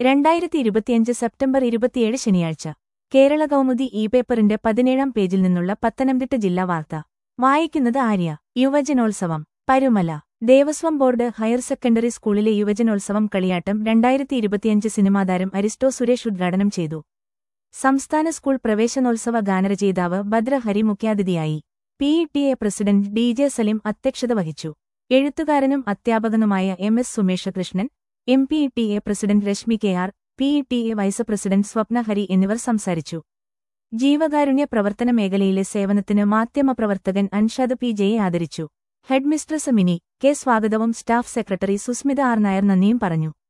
രണ്ടായിരത്തി ഇരുപത്തിയഞ്ച് സെപ്റ്റംബർ ഇരുപത്തിയേഴ് ശനിയാഴ്ച കേരള കൗമുദി ഇ പേപ്പറിന്റെ പതിനേഴാം പേജിൽ നിന്നുള്ള പത്തനംതിട്ട ജില്ലാ വാർത്ത വായിക്കുന്നത് ആര്യ യുവജനോത്സവം Parumala Devaswom board higher secondary സ്കൂളിലെ യുവജനോത്സവം കളിയാട്ടം രണ്ടായിരത്തി ഇരുപത്തിയഞ്ച് സിനിമാതാരം അരിസ്റ്റോ സുരേഷ് ഉദ്ഘാടനം ചെയ്തു സംസ്ഥാന സ്കൂൾ പ്രവേശനോത്സവ ഗാനരചയിതാവ് ഭദ്ര ഹരി മുഖ്യാതിഥിയായി P T A president D J Salim അധ്യക്ഷത വഹിച്ചു എഴുത്തുകാരനും അധ്യാപകനുമായ M S Sumeshkrishnan M P T A president Rashmi K R P T A vice president Swapna Hari എന്നിവർ സംസാരിച്ചു ജീവകാരുണ്യ പ്രവർത്തന മേഖലയിലെ സേവനത്തിന് മാധ്യമപ്രവർത്തകൻ അൻഷാദ് പി ജയെ ആദരിച്ചു ഹെഡ്മിസ്ട്രസ് മിനി കെ സ്വാഗതവും staff secretary Susmitha R Nair നന്ദിയും പറഞ്ഞു